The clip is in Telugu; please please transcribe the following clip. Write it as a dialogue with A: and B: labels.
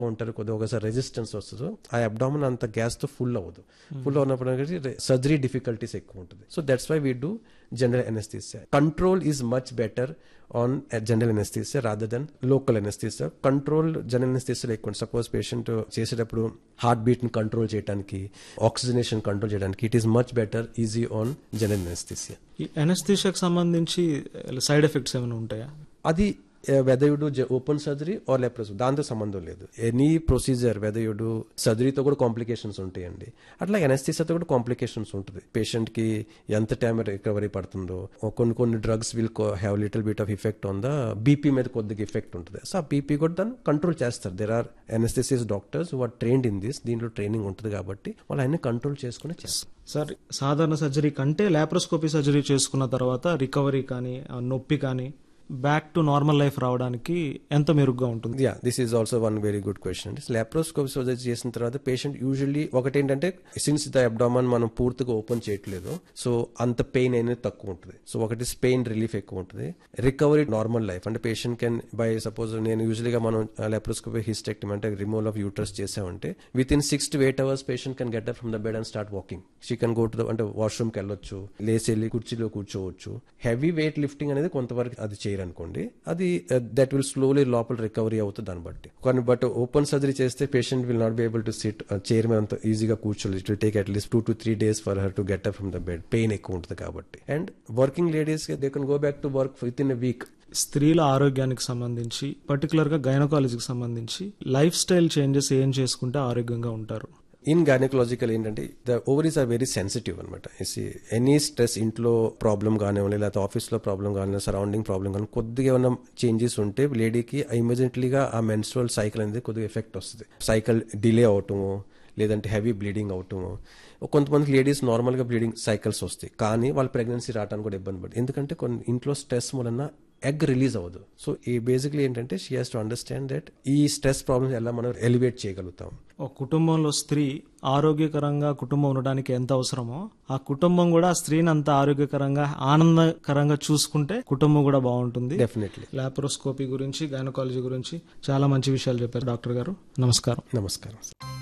A: ఉంటారు కొద్దిగా ఒకసారి రెసిస్టెన్స్ వస్తుందో ఆ అబ్డామిన్ అంత గ్యాస్ తో ఫుల్ అవ్వదు ఫుల్ ఉన్నప్పుడు సర్జరీ డిఫికల్టీస్ ఎక్కువ ఉంటుంది so that's why we do general anaesthesia control is much better on general anaesthesia rather than local anaesthesia control general anaesthesia ఎక్కువ సపోజ్ పేషెంట్ చేసేటప్పుడు హార్ట్ బీట్ ని కంట్రోల్ చేయడానికి ఆక్సిజనేషన్ కంట్రోల్ చేయడానికి it is much better easy on general anaesthesia
B: ఈ ఎనస్థీషియాకి సంబంధించి సైడ్ ఎఫెక్ట్స్ ఏమైనా ఉంటాయా
A: అది whether you do open surgery or laparoscopy దాంతో సంబంధం లేదు any procedure whether you do సర్జరీతో కూడా కాంప్లికేషన్స్ ఉంటాయండి అట్లా ఎనస్థీసియాతో కూడా కాంప్లికేషన్స్ ఉంటుంది పేషెంట్ కి ఎంత టైం రికవరీ పడుతుందో కొన్ని కొన్ని drugs will have little bit of effect on the BP మీద కొద్దిగా ఇఫెక్ట్ ఉంటుంది సో ఆ బీపీ కూడా దాన్ని కంట్రోల్ చేస్తారు there are anaesthetists doctors are trained in this దీంట్లో ట్రైనింగ్ ఉంటుంది కాబట్టి వాళ్ళు అన్ని కంట్రోల్ చేసుకుని చేస్తారు
B: సార్ సాధారణ సర్జరీ కంటే లాప్రోస్కోపీ సర్జరీ చేసుకున్న తర్వాత రికవరీ కానీ ఆ నొప్పి కానీ బ్యాక్ టు నార్మల్ లైఫ్ రావడానికి ఎంత మెరుగ్గా ఉంటుంది
A: yeah this is also one very good question అండి లాప్రోస్కోపీ సర్జరీ చేసిన తర్వాత పేషెంట్ యూజువల్లీ ఒకటేంటంటే సిన్స్ ద అబ్డామన్ మనం పూర్తిగా ఓపెన్ చేయట్లేదు సో అంత పెయిన్ అనేది తక్కువ ఉంటుంది సో ఒకటి పెయిన్ రిలీఫ్ ఎక్కువ ఉంటుంది రికవరీ నార్మల్ లైఫ్ అంటే పేషెంట్ కెన్ బై సపోజ్ నేను యూజువల్గా మనం లాప్రోస్కోపీ హిస్టెక్టమ్ అంటే రిమూవల్ ఆఫ్ యూట్రస్ చేసామంటే within six to eight hours patient can get up from the bed and start walking she can go to the అంటే వాష్రూమ్కి వెళ్ళొచ్చు లేసి వెళ్ళి కుర్చీలో కూర్చోవచ్చు హెవీ వెయిట్ లిఫ్టింగ్ అనేది కొంతవరకు అది చేయరనుకోండి అది దట్ విల్ స్లోలీ లోపల రికవరీ అవుతుంది దాన్ని బట్టి కానీ బట్ ఓపెన్ సర్జరీ చేస్తే patient will not be able to sit chair మీద అంత ఈజీగా కూర్చోలేదు it will take at least two to three days for her to get up from the bed pain ఎక్కువ ఉంటుంది కాబట్టి and working ladies they can go back to work within a week
B: స్త్రీల ఆరోగ్యానికి సంబంధించి పర్టికులర్ గా గైనకాలజీకి సంబంధించి లైఫ్ స్టైల్ చేంజెస్ ఏం చేసుకుంటే ఆరోగ్యంగా ఉంటారు
A: ఇన్ గైనకలాజికల్ ఏంటంటే the ovaries are very sensitive అనమాట ఎనీ స్ట్రెస్ ఇంట్లో ప్రాబ్లం కానివ్వండి లేకపోతే ఆఫీస్లో ప్రాబ్లం కానీ సరౌండింగ్ ప్రాబ్లం కానీ కొద్దిగా ఏమైనా చేంజెస్ ఉంటే లేడీకి ఇమీడియట్లీగా ఆ మెన్స్ట్రల్ సైకిల్ అనేది కొద్దిగా ఎఫెక్ట్ వస్తుంది సైకిల్ డిలే అవటము లేదంటే హెవీ బ్లీడింగ్ అవటము కొంతమంది లేడీస్ నార్మల్గా బ్లీడింగ్ సైకిల్స్ వస్తాయి కానీ వాళ్ళ ప్రెగ్నెన్సీ రావడానికి కూడా ఇబ్బంది పడుతుంది ఎందుకంటే కొన్ని ఇంట్లో స్ట్రెస్ వలన ఎగ్ రిలీజ్ అవ్వదు సో ఈ బేసిక్లీ ఏంటంటే she has to understand that ఈ స్ట్రెస్ ప్రాబ్లమ్స్ ఎలా మనం ఎలివేట్ చేయగలుగుతాం
B: ఒక కుటుంబంలో స్త్రీ ఆరోగ్యకరంగా కుటుంబం ఉండడానికి ఎంత అవసరమో ఆ కుటుంబం కూడా ఆ స్త్రీని అంత ఆరోగ్యకరంగా ఆనందకరంగా చూసుకుంటే కుటుంబం కూడా బాగుంటుంది
A: డెఫినెట్లీ
B: లాప్రోస్కోపీ గురించి గైనకాలజీ గురించి చాలా మంచి విషయాలు చెప్పారు డాక్టర్ గారు నమస్కారం
A: నమస్కారం